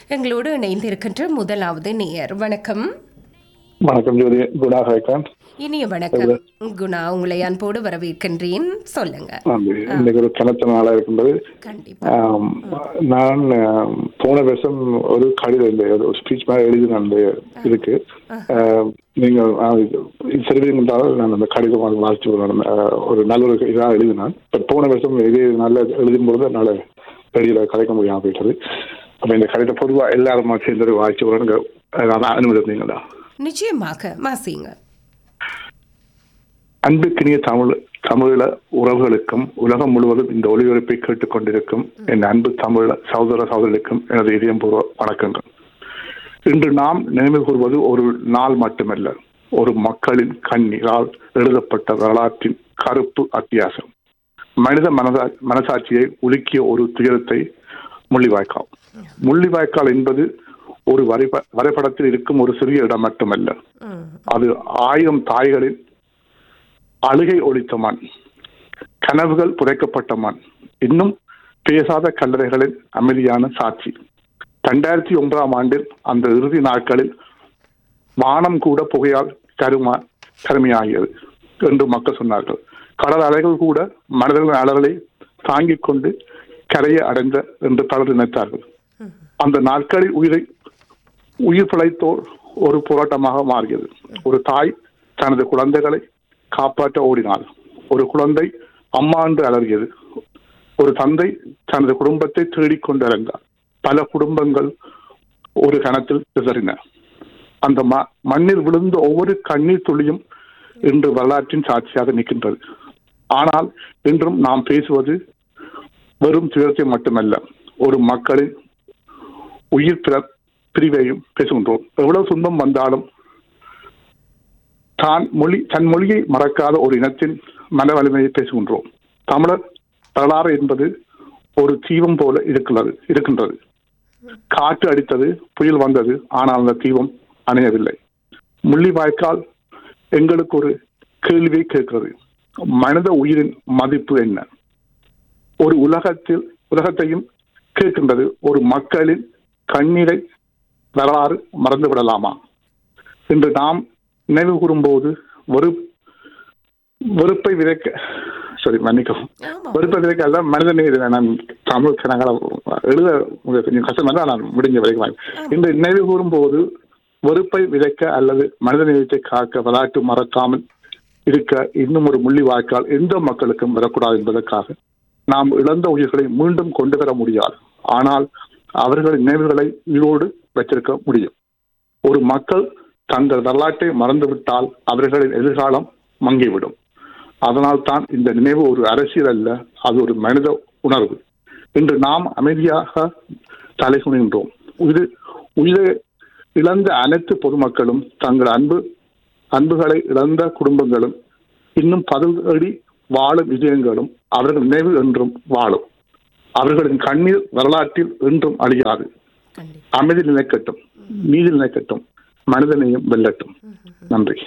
எங்களோடு இணைந்திருக்கின்ற முதலாவது நேயர் வணக்கம் வணக்கம் ஜோதி குணா ஹைகான் இனிய வணக்கம் குணா உங்களை அன்போடு வரவேற்கின்றேன் சொல்லுங்க நன்றி இன்னைக்கு ஒரு கனத்த நாளா இருக்கின்றது கண்டிப்பா ஆம், நான் ஆம், போன வருஷம் ஒரு கடிதம் இந்த ஒரு ஸ்பீச் மாதிரி எழுதின அந்த இதுக்கு ஆம், நீங்க தெரிவிக்கின்றால் நான் அந்த கடிதம் அது வாசிச்சு வரணும். ஆ, ஒரு நல்ல ஒரு இதாக எழுதினேன் பட் போன வருஷம் இது நல்ல எழுதும்போது என்னால் வெளியில கலைக்க முடியாம போயிட்டது அப்ப இந்த கடிதம் பொதுவா எல்லாருமா சேர்ந்து வாசிச்சு வரணும் அதான் அனுமதிங்களா நிச்சயமாக மாசிங்க அன்புக்கினிய தமிழ் தமிழீழ உறவுகளுக்கும் உலகம் முழுவதும் இந்த ஒளிபரப்பை கேட்டுக் கொண்டிருக்கும் என் அன்பு தமிழ சகோதர சகோதரிக்கும் எனது இதயபூர்வ வணக்கங்கள் இன்று நாம் நினைவு கூறுவது ஒரு நாள் மட்டுமல்ல ஒரு மக்களின் கண்ணீரால் எழுதப்பட்ட வரலாற்றின் கருப்பு அத்தியாசம் மனித மனதா மனசாட்சியை உலுக்கிய ஒரு துயரத்தை முள்ளிவாய்க்கால் முள்ளிவாய்க்கால் என்பது ஒரு வரைப வரைபடத்தில் இருக்கும் ஒரு சிறிய இடம் மட்டுமல்ல அது ஆயிரம் தாய்களின் அழுகை ஒழித்த மண் கனவுகள் புதைக்கப்பட்ட மண் இன்னும் பேசாத கல்லறைகளின் அமைதியான சாட்சி ரெண்டாயிரத்தி ஒன்பதாம் ஆண்டில் அந்த இறுதி நாட்களில் வானம் கூட புகையால் கருமா கருமையாகியது என்று மக்கள் சொன்னார்கள் கடல் அலைகள் கூட மனிதர்களின் அலறலை தாங்கிக் கொண்டு கரையை அடைந்த என்று பலர் நினைத்தார்கள் அந்த நாட்களில் உயிரை உயிர் பிழைத்தோர் ஒரு போராட்டமாக மாறியது ஒரு தாய் தனது குழந்தைகளை காப்பாற்ற ஓடினாள் ஒரு குழந்தை அம்மா என்று அலறியது ஒரு தந்தை தனது குடும்பத்தை தேடிக் கொண்டு அலைந்தார் பல குடும்பங்கள் ஒரு கணத்தில் சிதறின அந்த ம- மண்ணில் விழுந்த ஒவ்வொரு கண்ணீர் துளியும் இன்று வரலாற்றின் சாட்சியாக நிற்கின்றது ஆனால் இன்றும் நாம் பேசுவது வெறும் துயரத்தை மட்டுமல்ல ஒரு மக்களின் உயிர் பிற- பிரிவையும் பேசுகின்றோம் எவ்வளவு துன்பம் வந்தாலும் தான் மொழி தன் மொழியை மறக்காத ஒரு இனத்தின் மன வலிமையை பேசுகின்றோம் தமிழர் வரலாறு என்பது ஒரு தீபம் போல இருக்கிறது இருக்கின்றது காற்று அடித்தது புயல் வந்தது ஆனால் அந்த தீபம் அணையவில்லை முள்ளிவாய்க்கால் எங்களுக்கு ஒரு கேள்வியை கேட்கிறது மனித உயிரின் மதிப்பு என்ன ஒரு உலகத்தில் உலகத்தையும் கேட்கின்றது ஒரு மக்களின் கண்ணீரை வரலாறு மறந்து விடலாமா இன்று நாம் நினைவு கூறும்போது வெறு வெறுப்பை விதைக்க சாரி மன்னிக்கவும் ஆமா வெறுப்பை விதைக்க அல்ல மனித நேர் நான் தமிழ் கணக்கால எழுத உங்களுக்கு கொஞ்சம் கஷ்டமா தான் நான் முடிஞ்ச வரைக்கும் வாங்க. இன்று நினைவு கூறும்போது வெறுப்பை விதைக்க அல்லது மனித நேயத்தை காக்க வரலாற்று மறக்காமல் இருக்க இன்னும் ஒரு முள்ளி வாய்க்கால் எந்த மக்களுக்கும் வரக்கூடாது என்பதற்காக நாம் இழந்த உயிர்களை மீண்டும் கொண்டு வர முடியாது ஆனால் அவர்களின் நினைவுகளை உயிரோடு வைத்திருக்க முடியும் ஒரு மக்கள் தங்கள் வரலாற்றை மறந்துவிட்டால் அவர்களின் எதிர்காலம் மங்கிவிடும் அதனால் தான் இந்த நினைவு ஒரு அரசியல் அல்ல அது ஒரு மனித உணர்வு இன்று நாம் அமைதியாக தலை குனிகின்றோம் இது உயிரை இழந்த அனைத்து பொதுமக்களும் தங்கள் அன்பு அன்புகளை இழந்த குடும்பங்களும் இன்னும் பதிலடி வாழும் இதயங்களும் அவர்கள் நினைவு என்றும் வாழும் அவர்களின் கண்ணீர் வரலாற்றில் என்றும் அழியாது கண்டிப்பா அமைதி நிலைக்கட்டும் நீதி நிலைக்கட்டும் மனிதனையும் வெல்லட்டும் நன்றி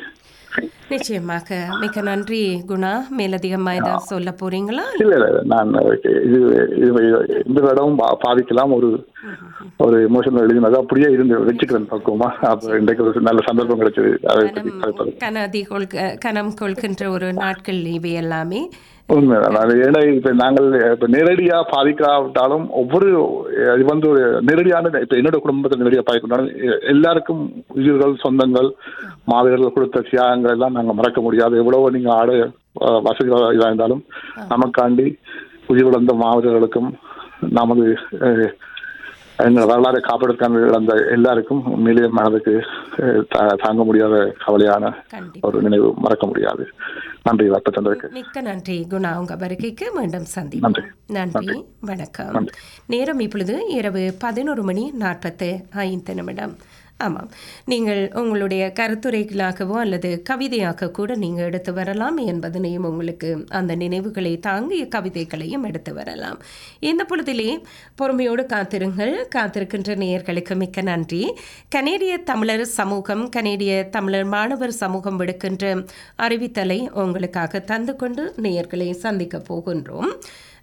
நிச்சயமாக மிக்க நன்றி குணா மேலதிகமா ஏதாவது சொல்ல போறீங்களா இல்ல இல்ல நான் இது இது இந்த இடமும் பா- பாதிக்கலாம் ஒரு ஒரு எமோஷனல் எழுதினது அப்படியே இருந்து வச்சுக்கிறேன் பக்குவமா அப்ப இன்றைக்கு ஒரு நல்ல சந்தர்ப்பம் கிடைச்சது அதை பற்றி கதைப்பது கனதி கொள்க கனம் கொள்கின்ற ஒரு நாட்கள் இவை எல்லாமே உண்மைதான் அது ஏன்னா இப்ப நாங்கள் இப்ப நேரடியா பாதிக்காவிட்டாலும் ஒவ்வொரு இது வந்து ஒரு நேரடியான இப்ப என்னோட குடும்பத்தை நேரடியா பாதிக்கிட்டாலும் எ- எல்லாருக்கும் உயிர்கள் சொந்தங்கள் மாவீரர்கள் கொடுத்த தியாகங்கள் எல்லாம் நாங்க மறக்க முடியாது எவ்வளவு நீங்க ஆட அஹ், வசதிகள் இதா இருந்தாலும் நமக்காண்டி உயிர் இழந்த மாவீரர்களுக்கும் நமது அஹ், எங்கள் வரலாறை காப்பதற்கான இழந்த எல்லாருக்கும் உண்மையிலேயே மனதுக்கு அஹ், தா- தாங்க முடியாத கவலையான கண்டிப்பா ஒரு நினைவு மறக்க முடியாது நன்றி வாய்ப்பு தந்ததுக்கு மிக்க நன்றி குணா உங்க வருகைக்கு மீண்டும் நன்றி. சந்திப்போம் நன்றி வணக்கம் நன்றி. நேரம் இப்பொழுது இரவு பதினோரு மணி நாற்பத்து ஐந்து நிமிடம் ஆமாம் நீங்கள் உங்களுடைய கருத்துரைகளாகவோ அல்லது கவிதையாக கூட நீங்கள் எடுத்து வரலாம் என்பதனையும் உங்களுக்கு அந்த நினைவுகளை தாங்கிய கவிதைகளையும் எடுத்து வரலாம் இந்த பொழுதிலே பொறுமையோடு காத்திருங்கள் காத்திருக்கின்ற நேயர்களுக்கு மிக்க நன்றி கனேடிய தமிழர் சமூகம் கனேடிய தமிழர் மாணவர் சமூகம் விடுக்கின்ற அறிவித்தலை உங்களுக்காக தந்து கொண்டு நேயர்களை சந்திக்க போகின்றோம்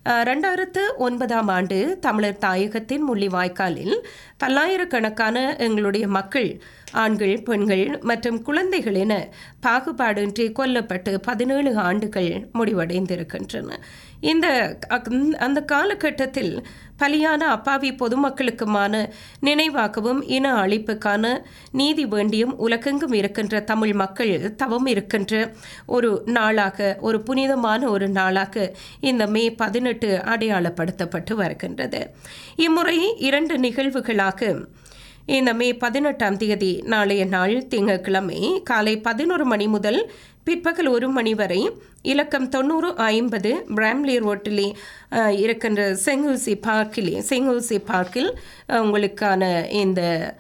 அஹ், ரெண்டாயிரத்து ஒன்பதாம் ஆண்டு தமிழர் தாயகத்தின் முள்ளிவாய்க்காலில் பல்லாயிரக்கணக்கான எங்களுடைய மக்கள் ஆண்கள் பெண்கள் மற்றும் குழந்தைகள் என பாகுபாடின்றி கொல்லப்பட்டு பதினேழு ஆண்டுகள் முடிவடைந்திருக்கின்றன இந்த அக்- அந்த காலகட்டத்தில் பலியான அப்பாவி பொதுமக்களுக்குமான நினைவாகவும் இன அழிப்புக்கான நீதி வேண்டியும் உலகெங்கும் இருக்கின்ற தமிழ் மக்கள் தவம் இருக்கின்ற ஒரு நாளாக ஒரு புனிதமான ஒரு நாளாக இந்த மே பதினெட்டு அடையாளப்படுத்தப்பட்டு வருகின்றது இம்முறை இரண்டு நிகழ்வுகளாக இந்த மே பதினெட்டாம் தேதி நாளைய நாள் திங்கட்கிழமை காலை பதினோரு மணி முதல் பிற்பகல் ஒரு மணி வரை இலக்கம் தொண்ணூறு ஐம்பது பிராம்லி ரோட்டிலே அஹ், இருக்கின்ற செங்கூசி பார்க்கிலே செங்கூசி பார்க்கில் அஹ், உங்களுக்கான இந்த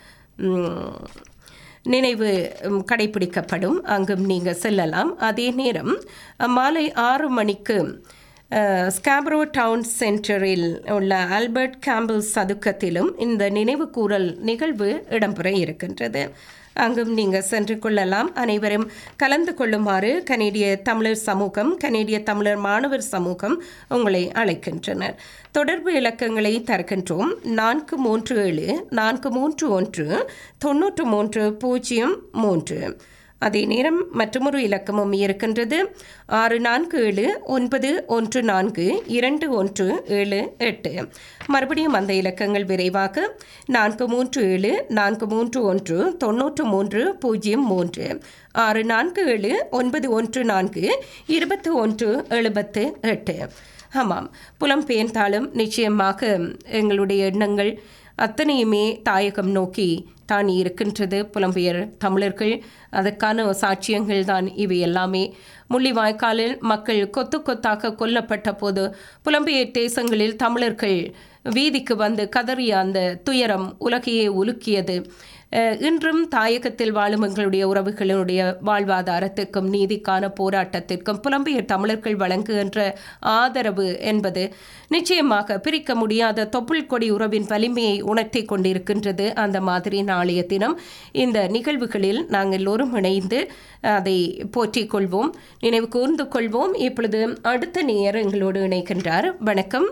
ம், நினைவு ம், கடைபிடிக்கப்படும் அங்கும் நீங்கள் செல்லலாம் அதே நேரம் அஹ், மாலை ஆறு மணிக்கு அஹ், ஸ்காப்ரோ டவுன் சென்டரில் உள்ள ஆல்பர்ட் கேம்பிள் சதுக்கத்திலும் இந்த நினைவு கூறல் நிகழ்வு இடம்பெற இருக்கின்றது அங்கும் நீங்கள் சென்று கொள்ளலாம் அனைவரும் கலந்து கொள்ளுமாறு கனேடிய தமிழர் சமூகம் கனேடிய தமிழர் மாணவர் சமூகம் உங்களை அழைக்கின்றனர் தொடர்பு இலக்கங்களை தருகின்றோம் நான்கு மூன்று ஏழு நான்கு மூன்று ஒன்று தொண்ணூற்று மூன்று பூஜ்ஜியம் மூன்று அதே நேரம் மற்றொரு இலக்கமும் இருக்கின்றது ஆறு நான்கு ஏழு ஒன்பது ஒன்று நான்கு இரண்டு ஒன்று ஏழு எட்டு மறுபடியும் அந்த இலக்கங்கள் விரைவாக நான்கு மூன்று ஏழு நான்கு மூன்று ஒன்று தொண்ணூற்று மூன்று பூஜ்ஜியம் மூன்று ஆறு நான்கு ஏழு ஒன்பது ஒன்று நான்கு இருபத்து ஒன்று எழுபத்து எட்டு ஆமாம் புலம்பெயர்ந்தாலும் நிச்சயமாக எங்களுடைய எண்ணங்கள் அத்தனையுமே தாயகம் நோக்கி தான் இருக்கின்றது புலம்பெயர் தமிழர்கள் அதற்கான சாட்சியங்கள் தான் இவை எல்லாமே முள்ளிவாய்க்காலில் மக்கள் கொத்து கொத்தாக கொல்லப்பட்ட போது புலம்பெயர் தேசங்களில் தமிழர்கள் வீதிக்கு வந்து கதறிய அந்த துயரம் உலகையே உலுக்கியது அஹ், இன்றும் தாயகத்தில் வாழும் எங்களுடைய உறவுகளுடைய வாழ்வாதாரத்திற்கும் நீதிக்கான போராட்டத்திற்கும் புலம்பெயர் தமிழர்கள் வழங்குகின்ற ஆதரவு என்பது நிச்சயமாக பிரிக்க முடியாத தொப்புள் கொடி உறவின் வலிமையை உணர்த்தி கொண்டிருக்கின்றது அந்த மாதிரி நாளைய தினம் இந்த நிகழ்வுகளில் நாங்கள் எல்லோரும் இணைந்து அதை போற்றிக் கொள்வோம் நினைவு கூர்ந்து கொள்வோம் இப்பொழுது அடுத்த நேயர் எங்களோடு இணைக்கின்றார் வணக்கம்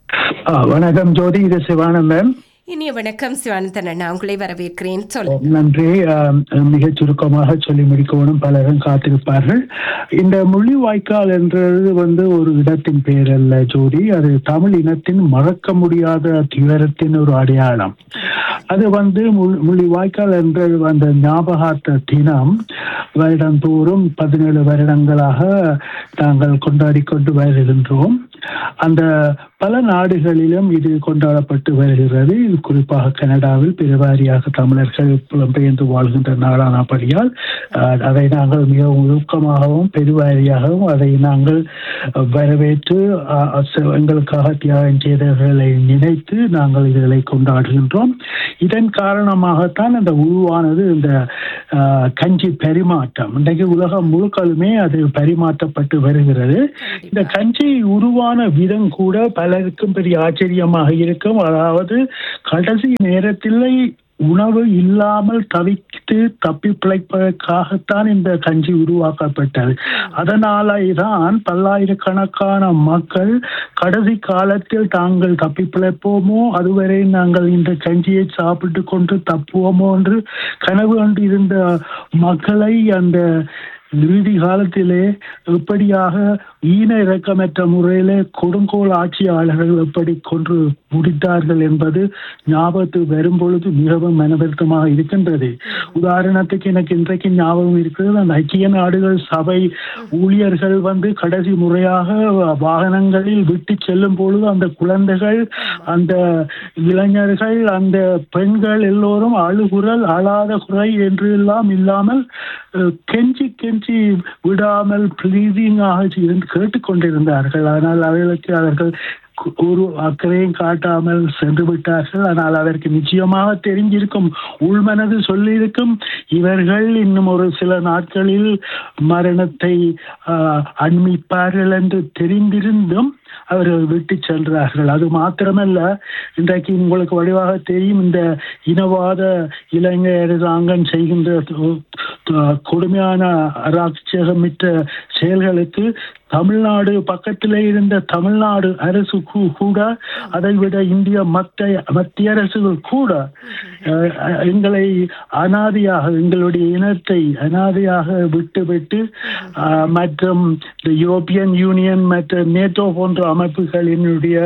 ஆ, வணக்கம் ஜோதி இது சிவானந்த் மேம் இனிய வணக்கம் சிவானந்தன் அண்ணா உங்களை வரவேற்கிறேன் சொல்லுங்க நன்றி ஆம், மிகச் சுருக்கமாக சொல்லி முடிக்கவும் பலரும் காத்திருப்பார்கள் இந்த முள்ளிவாய்க்கால் என்றது வந்து ஒரு இடத்தின் பெயர் அல்ல ஜோதி அது தமிழ் இனத்தின் மறக்க முடியாத துயரத்தின் ஒரு அடையாளம் அது வந்து முள்- முள்ளிவாய்க்கால் என்ற அந்த ஞாபகார்த்த தினம் வருடந்தோறும் பதினேழு வருடங்களாக நாங்கள் கொண்டாடி கொண்டு வருகின்றோம் அந்த பல நாடுகளிலும் இது கொண்டாடப்பட்டு வருகிறது இது குறிப்பாக கனடாவில் பெருவாரியாக தமிழர்கள் புலம்பெயர்ந்து வாழ்கின்ற நாடானபடியால் அஹ், அதை நாங்கள் மிகவும் ஊக்கமாகவும் பெருவாரியாகவும் அதை நாங்கள் அஹ், வரவேற்று அஹ், அஹ், எங்களுக்காக தியாகம் செய்தவர்களை நினைத்து நாங்கள் இதுகளை கொண்டாடுகின்றோம் இதன் காரணமாகத்தான் இந்த உருவானது இந்த அஹ், கஞ்சி பரிமாற்றம் இன்றைக்கு உலகம் முழுக்களுமே அது பரிமாற்றப்பட்டு வருகிறது இந்த கஞ்சி உருவான விதம் கூட பலருக்கும் பெரிய ஆச்சரியமாக இருக்கும் அதாவது கடைசி நேரத்தில் உணவு இல்லாமல் தவித்து தப்பி பிழைப்பதற்காகத்தான் இந்த கஞ்சி உருவாக்கப்பட்டது அதனால தான் பல்லாயிரக்கணக்கான மக்கள் கடைசி காலத்தில் தாங்கள் தப்பி பிழைப்போமோ அதுவரை நாங்கள் இந்த கஞ்சியை சாப்பிட்டு கொண்டு தப்புவோமோ என்று கனவு கண்டு இருந்த மக்களை அந்த இறுதி காலத்திலே எப்படியாக ஈன இறக்கமற்ற முறையிலே கொடுங்கோல் ஆட்சியாளர்கள் எப்படி கொன்று முடித்தார்கள் என்பது ஞாபகத்துக்கு வரும் பொழுது மிகவும் மனவருத்தமாக இருக்கின்றது உதாரணத்துக்கு எனக்கு இன்றைக்கு ஞாபகம் இருக்கிறது அந்த ஐக்கிய நாடுகள் சபை ஊழியர்கள் வந்து கடைசி முறையாக வாகனங்களில் விட்டு செல்லும் பொழுது அந்த குழந்தைகள் அந்த இளைஞர்கள் அந்த பெண்கள் எல்லோரும் அழுகுரல் அழாத குறை என்று எல்லாம் இல்லாமல் அஹ், கெஞ்சி கெஞ்சி விடாமல் ப்ளீடிங்காக இருந்து கேட்டுக்கொண்டிருந்தார்கள் ஆனால் அவர்களுக்கு அவர்கள் கு- ஒரு அக்கறையும் காட்டாமல் சென்று விட்டார்கள் ஆனால் அதற்கு நிச்சயமாக தெரிஞ்சிருக்கும் உள்மனது சொல்லியிருக்கும் இவர்கள் இன்னும் ஒரு சில நாட்களில் மரணத்தை ஆஹ், அண்மிப்பார்கள் என்று தெரிந்திருந்தும் அவர்கள் விட்டு சென்றார்கள் அது மாத்திரமல்ல இன்றைக்கு உங்களுக்கு வடிவாக தெரியும் இந்த இனவாத இலங்கை அரசாங்கம் செய்கின்ற து- து- கொடுமையான அராட்சகமிட்ட செயல்களுக்கு தமிழ்நாடு பக்கத்திலே இருந்த தமிழ்நாடு அரசு கூ- கூட அதை விட இந்திய மத்திய மத்திய அரசுகள் கூட அஹ், அஹ், எங்களை அனாதையாக எங்களுடைய இனத்தை அனாதையாக விட்டுவிட்டு அஹ், மற்றும் இந்த யூரோப்பியன் யூனியன் மற்றும் நேட்டோ போன்ற அமைப்புகளினுடைய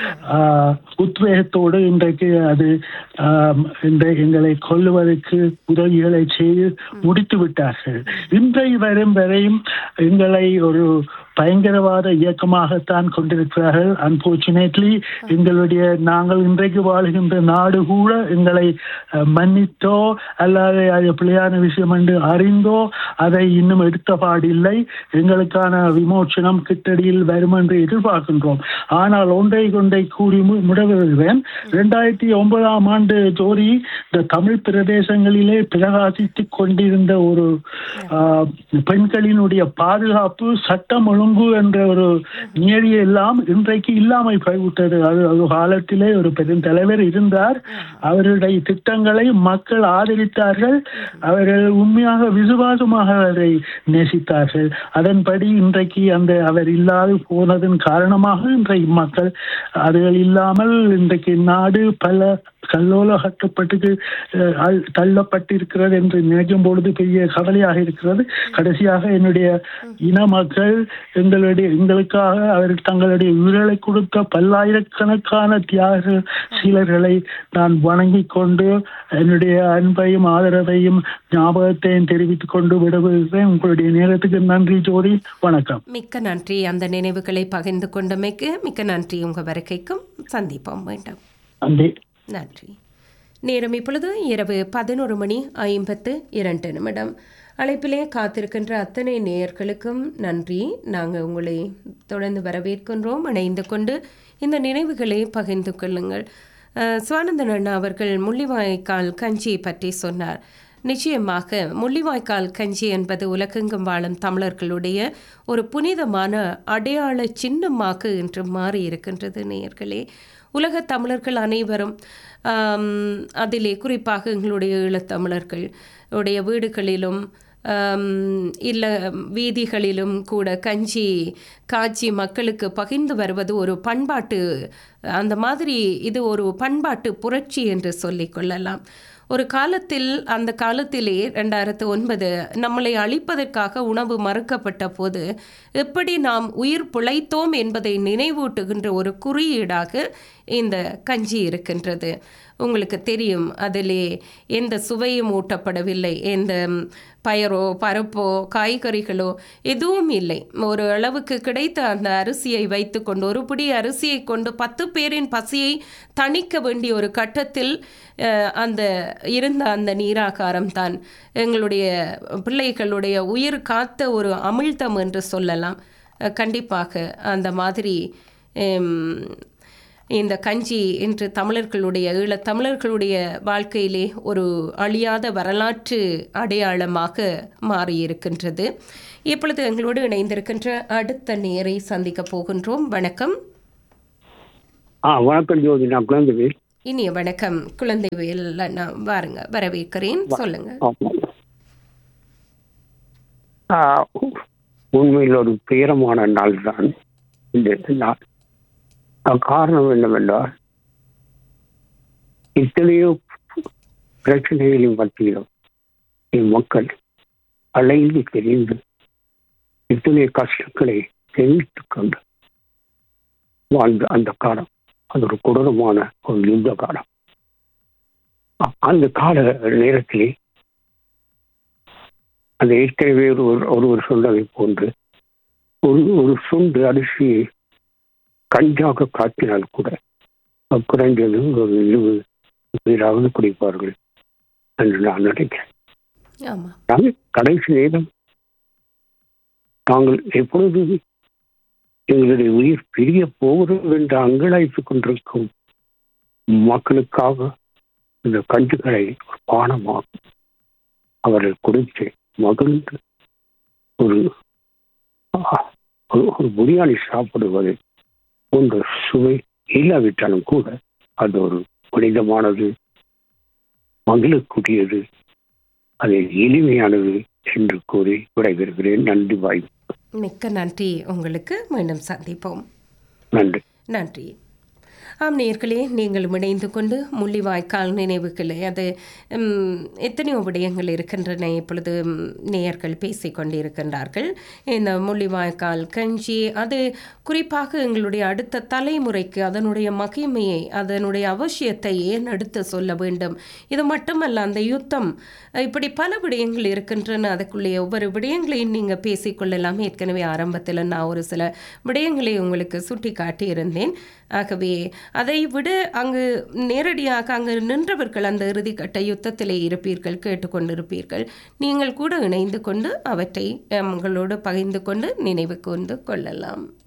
அஹ், உத்வேகத்தோடு இன்றைக்கு அது ஆம், இந்த எங்களை கொல்லுவதற்கு உதவிகளை செய்து முடித்து விட்டார்கள் இன்றை வரும் வரையும் எங்களை ஒரு பயங்கரவாத இயக்கமாகத்தான் கொண்டிருக்கிறார்கள் அன்பார்ச்சுனேட்லி எங்களுடைய நாங்கள் இன்றைக்கு வாழுகின்ற நாடு கூட எங்களை அஹ், மன்னித்தோ அல்லது அது பிள்ளையான விஷயம் என்று அறிந்தோ அதை இன்னும் எடுத்த பாடில்லை எங்களுக்கான விமோச்சனம் கிட்டடியில் வரும் என்று எதிர்பார்க்கின்றோம் ஆனால் ஒன்றை கொண்டை கூறி மு- முடவுகிறேன் இரண்டாயிரத்தி ஒன்பதாம் ஆண்டு ஜோடி இந்த தமிழ் பிரதேசங்களிலே பிரகாசித்துக் கொண்டிருந்த ஒரு ஆஹ், பெண்களினுடைய பாதுகாப்பு சட்டம் ஒழுங்கு என்ற ஒரு நியதி எல்லாம் இன்றைக்கு இல்லாமல் போய்விட்டது அது ஒரு காலத்திலே ஒரு பெருந்தலைவர் இருந்தார் அவருடைய திட்டங்களை மக்கள் ஆதரித்தார்கள் அவர்கள் உண்மையாக விசுவாசமாக அதை நேசித்தார்கள் அதன்படி இன்றைக்கு அந்த அவர் இல்லாது போனதன் காரணமாக இன்றைக்கு மக்கள் அதுகள் இல்லாமல் இன்றைக்கு நாடு பல கல்லோல கட்டப்பட்டு அஹ், அல்- தள்ளப்பட்டிருக்கிறது என்று நினைக்கும் பொழுது பெரிய கவலையாக இருக்கிறது கடைசியாக என்னுடைய இன மக்கள் எங்களுடைய எங்களுக்காக அவர் தங்களுடைய உயிர்களை கொடுத்த பல்லாயிரக்கணக்கான தியாக சீலர்களை நான் வணங்கிக் கொண்டு என்னுடைய அன்பையும் ஆதரவையும் ஞாபகத்தையும் தெரிவித்துக் கொண்டு விடுவிக்கிறேன் உங்களுடைய நேரத்துக்கு நன்றி ஜோதி வணக்கம் மிக்க நன்றி அந்த நினைவுகளை பகிர்ந்து கொண்டமைக்கு மிக்க நன்றி உங்கள் வருகைக்கும் சந்திப்போம் மீண்டும் நன்றி நன்றி நேரம் இப்பொழுது இரவு பதினோரு மணி ஐம்பத்து இரண்டு நிமிடம் அழைப்பிலே காத்திருக்கின்ற அத்தனை நேயர்களுக்கும் நன்றி நாங்கள் உங்களை தொடர்ந்து வரவேற்கின்றோம் இணைந்து கொண்டு இந்த நினைவுகளை பகிர்ந்து கொள்ளுங்கள் அஹ், சுவானந்தன் அண்ணா அவர்கள் முள்ளிவாய்க்கால் கஞ்சி பற்றி சொன்னார் நிச்சயமாக முள்ளிவாய்க்கால் கஞ்சி என்பது உலகெங்கும் வாழும் தமிழர்களுடைய ஒரு புனிதமான அடையாள சின்னமாக இன்று மாறி இருக்கின்றது நேயர்களே உலக தமிழர்கள் அனைவரும் ஆம், அதிலே குறிப்பாக எங்களுடைய ஈழத்தமிழர்கள் உடைய வீடுகளிலும் ஆம், இல்ல வீதிகளிலும் கூட கஞ்சி காய்ச்சி மக்களுக்கு பகிர்ந்து வருவது ஒரு பண்பாட்டு அந்த மாதிரி இது ஒரு பண்பாட்டு புரட்சி என்று சொல்லிக் கொள்ளலாம் ஒரு காலத்தில் அந்த காலத்திலே ரெண்டாயிரத்து ஒன்பது நம்மளை அழிப்பதற்காக உணவு மறுக்கப்பட்ட போது எப்படி நாம் உயிர் பிழைத்தோம் என்பதை நினைவூட்டுகின்ற ஒரு குறியீடாக இந்த கஞ்சி இருக்கின்றது உங்களுக்கு தெரியும் அதிலே எந்த சுவையும் ஊட்டப்படவில்லை எந்த ம், பயரோ பருப்போ காய்கறிகளோ எதுவும் இல்லை ஒரு அளவுக்கு கிடைத்த அந்த அரிசியை வைத்துக்கொண்டு ஒரு பிடி அரிசியை கொண்டு பத்து பேரின் பசியை தணிக்க வேண்டிய ஒரு கட்டத்தில் அஹ், அந்த இருந்த அந்த நீராகாரம் தான் எங்களுடைய பிள்ளைகளுடைய உயிர் காத்த ஒரு அமிழ்தம் என்று சொல்லலாம் அஹ், கண்டிப்பாக அந்த மாதிரி ஹம், இந்த கஞ்சி இன்று தமிழர்களுடைய ஈழத் தமிழர்களுடைய வாழ்க்கையிலே ஒரு அழியாத வரலாற்று அடையாளமாக மாறியிருக்கின்றது இப்பொழுது எங்களோடு இணைந்திருக்கின்ற அடுத்த நேரை சந்திக்க போகின்றோம் வணக்கம் ஆ வணக்கம் ஜோதி நான் குழந்தைவேல் இனிய வணக்கம் குழந்தைவேல் நான் வாருங்க வரவேற்கிறேன் சொல்லுங்க ஆமாம். ஆ, உண்மையில் ஒரு துயரமான நாள் தான் இந்த நாள் அது காரணம் என்னவென்றால் இத்தனையோ பிரச்சனைகளின் மத்தியிலும் என் மக்கள் அலைந்து தெரிந்து இத்தனை கஷ்டங்களை தெரிவித்துக் கொண்டு வாழ்ந்த அந்த காலம் அது ஒரு கொடூரமான ஒரு யுத்த காலம் அ- அந்த கால நேரத்திலே அந்த ஏற்கனவே ஒரு ஒருவர் சொன்னதை போன்று ஒரு ஒரு சுண்டு அரிசியை கஞ்சாக காட்டினால் கூட அது குறைந்தது ஒரு இருபது பேராவது குடிப்பார்கள் என்று நான் நினைக்கிறேன் ஆமா நாங்கள் கடைசி நேரம் தாங்கள் எப்பொழுது எங்களுடைய உயிர் பிரிய போகிறோம் என்று அங்கலாய்த்துக் கொண்டிருக்கும் மக்களுக்காக இந்த கஞ்சுகளை ஒரு பானமாக அவர்கள் குடித்து மகிழ்ந்து ஒரு ஆ, ஒரு ஒரு பிரியாணி சாப்பிடுவது போன்ற சுவை இல்லாவிட்டாலும் கூட அது ஒரு புனிதமானது மகிழக்கூடியது அது எளிமையானது என்று கூறி விடைபெறுகிறேன் நன்றி வாய்ப்பு மிக்க நன்றி உங்களுக்கு மீண்டும் சந்திப்போம் நன்றி நன்றி ஆம் நேர்களே நீங்களும் இணைந்து கொண்டு முள்ளிவாய்க்கால் நினைவுகளை அது ம், எத்தனையோ விடயங்கள் இருக்கின்றன இப்பொழுது ம், நேயர்கள் பேசிக் கொண்டிருக்கின்றார்கள் இந்த முள்ளிவாய்க்கால் கஞ்சி அது குறிப்பாக எங்களுடைய அடுத்த தலைமுறைக்கு அதனுடைய மகிமையை அதனுடைய அவசியத்தை ஏன் எடுத்து சொல்ல வேண்டும் இது மட்டுமல்ல அந்த யுத்தம் இப்படி பல விடயங்கள் இருக்கின்றன அதுக்குள்ளே ஒவ்வொரு விடயங்களையும் நீங்கள் பேசிக்கொள்ளலாம் ஏற்கனவே ஆரம்பத்தில் நான் ஒரு சில விடயங்களை உங்களுக்கு சுட்டி காட்டியிருந்தேன் ஆகவே அதை விட அங்கு நேரடியாக அங்கு நின்றவர்கள் அந்த இறுதிக்கட்ட யுத்தத்திலே இருப்பீர்கள் கேட்டுக்கொண்டிருப்பீர்கள் நீங்கள் கூட இணைந்து கொண்டு அவற்றை உங்களோடு பகிர்ந்து கொண்டு நினைவு கொண்டு கொள்ளலாம்